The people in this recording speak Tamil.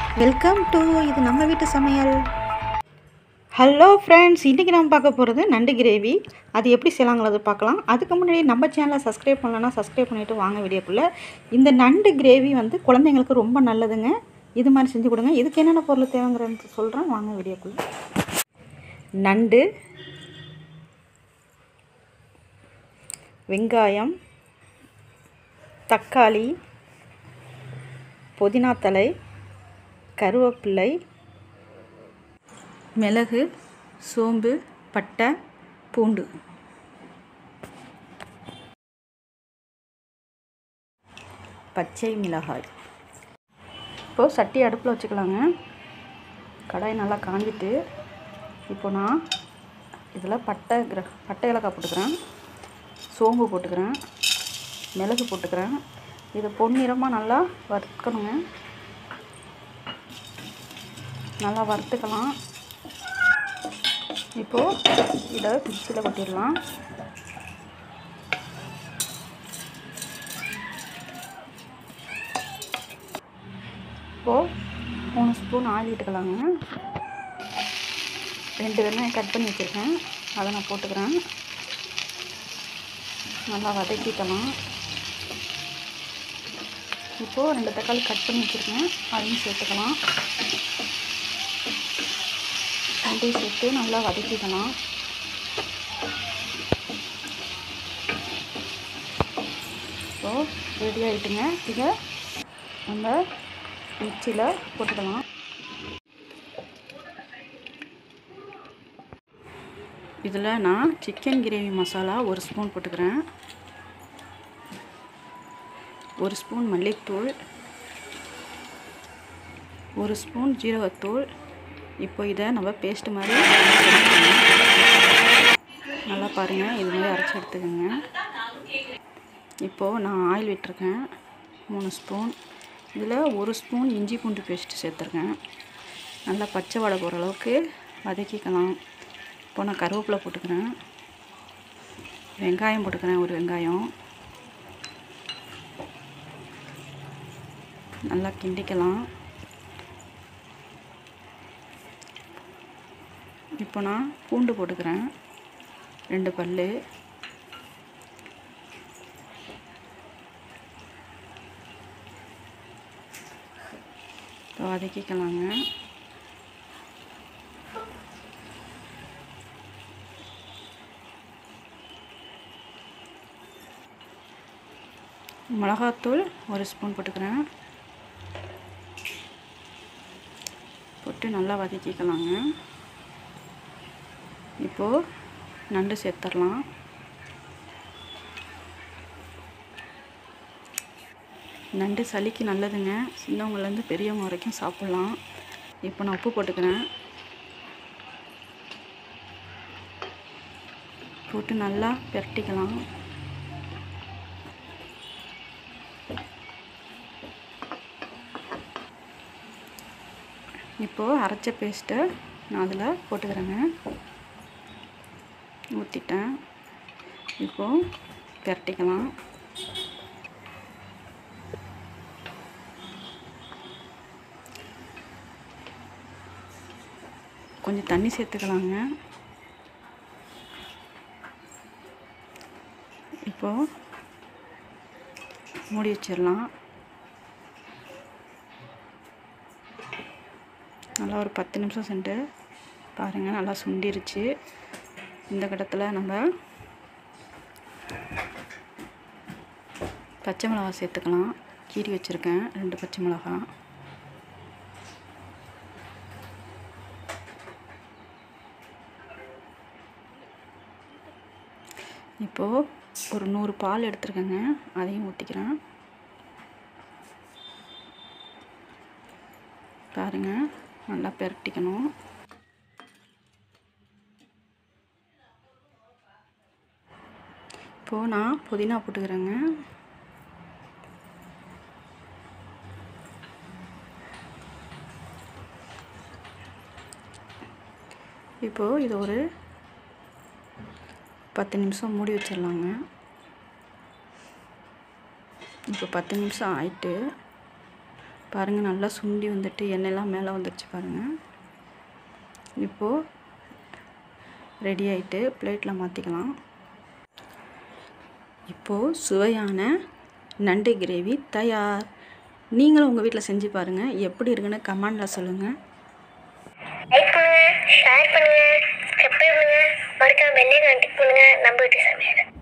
வெல்கம் டு இது நம்ம வீட்டு சமையல் ஹலோ ஃப்ரெண்ட்ஸ் இன்றைக்கி நம்ம பார்க்க போகிறது நண்டு கிரேவி அது எப்படி செய்யலாங்கிறத பார்க்கலாம் அதுக்கு முன்னாடி நம்ம சேனலை சப்ஸ்கிரைப் பண்ணலன்னா சப்ஸ்கிரைப் பண்ணிவிட்டு வாங்க வீடியோக்குள்ளே இந்த நண்டு கிரேவி வந்து குழந்தைங்களுக்கு ரொம்ப நல்லதுங்க இது மாதிரி செஞ்சு கொடுங்க இதுக்கு என்னென்ன பொருள் தேவைங்கிறது சொல்கிறேன் வாங்க வீடியோக்குள்ளே நண்டு வெங்காயம் தக்காளி புதினா தழை கருவேப்பிலை மிளகு சோம்பு பட்டை பூண்டு பச்சை மிளகாய் இப்போது சட்டி அடுப்பில் வச்சுக்கலாங்க கடாய் நல்லா காஞ்சிட்டு இப்போ நான் இதில் பட்டை கிர பட்டை இலக்காய் போட்டுக்கிறேன் சோம்பு போட்டுக்கிறேன் மிளகு போட்டுக்கிறேன் இதை பொன்னிறமாக நல்லா வறுக்கணுங்க நல்லா வறுத்துக்கலாம் இப்போது இதை மிக்சியில் கொட்டிடலாம் இப்போது மூணு ஸ்பூன் ஆயில் விட்டுக்கலாங்க ரெண்டு வெங்காயம் கட் பண்ணி வச்சுருக்கேன் அதை நான் போட்டுக்கிறேன் நல்லா வதக்கிக்கலாம் இப்போது ரெண்டு தக்காளி கட் பண்ணி வச்சுருக்கேன் அதையும் சேர்த்துக்கலாம் ரெண்டையும் சேர்த்து நல்லா வதக்கிக்கலாம் ஸோ ரெடி ஆகிட்டுங்க இதை நம்ம மிக்சியில் போட்டுக்கலாம் இதில் நான் சிக்கன் கிரேவி மசாலா ஒரு ஸ்பூன் போட்டுக்கிறேன் ஒரு ஸ்பூன் மல்லித்தூள் ஒரு ஸ்பூன் ஜீரகத்தூள் இப்போ இதை நம்ம பேஸ்ட் மாதிரி நல்லா பாருங்கள் இது மாதிரி அரைச்சி எடுத்துக்கோங்க இப்போது நான் ஆயில் விட்டுருக்கேன் மூணு ஸ்பூன் இதில் ஒரு ஸ்பூன் இஞ்சி பூண்டு பேஸ்ட் சேர்த்துருக்கேன் நல்லா பச்சை வடை போகிற அளவுக்கு வதக்கிக்கலாம் இப்போ நான் கருவேப்பிலை போட்டுக்கிறேன் வெங்காயம் போட்டுக்கிறேன் ஒரு வெங்காயம் நல்லா கிண்டிக்கலாம் இப்போ நான் பூண்டு போட்டுக்கிறேன் ரெண்டு பல் வதக்கிக்கலாங்க மிளகாத்தூள் ஒரு ஸ்பூன் போட்டுக்கிறேன் போட்டு நல்லா வதக்கிக்கலாங்க இப்போது நண்டு சேர்த்துடலாம் நண்டு சளிக்கு நல்லதுங்க சின்னவங்கலேருந்து பெரியவங்க வரைக்கும் சாப்பிட்லாம் இப்போ நான் உப்பு போட்டுக்கிறேன் போட்டு நல்லா பெரட்டிக்கலாம் இப்போது அரைச்ச பேஸ்ட்டை நான் அதில் போட்டுக்கிறேங்க ஊற்றிட்டேன் இப்போது பெரட்டிக்கலாம் கொஞ்சம் தண்ணி சேர்த்துக்கலாங்க இப்போது மூடி வச்சிடலாம் நல்லா ஒரு பத்து நிமிஷம் சென்று பாருங்கள் நல்லா சுண்டிருச்சு இந்த கட்டத்தில் நம்ம பச்சை மிளகா சேர்த்துக்கலாம் கீரி வச்சுருக்கேன் ரெண்டு பச்சை மிளகா இப்போது ஒரு நூறு பால் எடுத்துருக்கேங்க அதையும் ஊற்றிக்கிறேன் பாருங்கள் நல்லா பெரட்டிக்கணும் இப்போது நான் புதினா போட்டுக்கிறேங்க இப்போது இது ஒரு பத்து நிமிஷம் மூடி வச்சிடலாங்க இப்போ பத்து நிமிஷம் ஆயிட்டு பாருங்கள் நல்லா சுண்டி வந்துட்டு எண்ணெயெல்லாம் மேலே வந்துடுச்சு பாருங்கள் இப்போது ரெடி ஆகிட்டு பிளேட்டில் மாற்றிக்கலாம் இப்போது சுவையான நண்டு கிரேவி தயார் நீங்களும் உங்கள் வீட்டில் செஞ்சு பாருங்கள் எப்படி இருக்குன்னு கமெண்டில் சொல்லுங்கள் லைக் பண்ணுங்க ஷேர் பண்ணுங்க சப்ஸ்கிரைப் பண்ணுங்க மறக்காம பெல்லைக்கான் கிளிக் பண்ணுங்க நம்ம வீட்டு சமையல்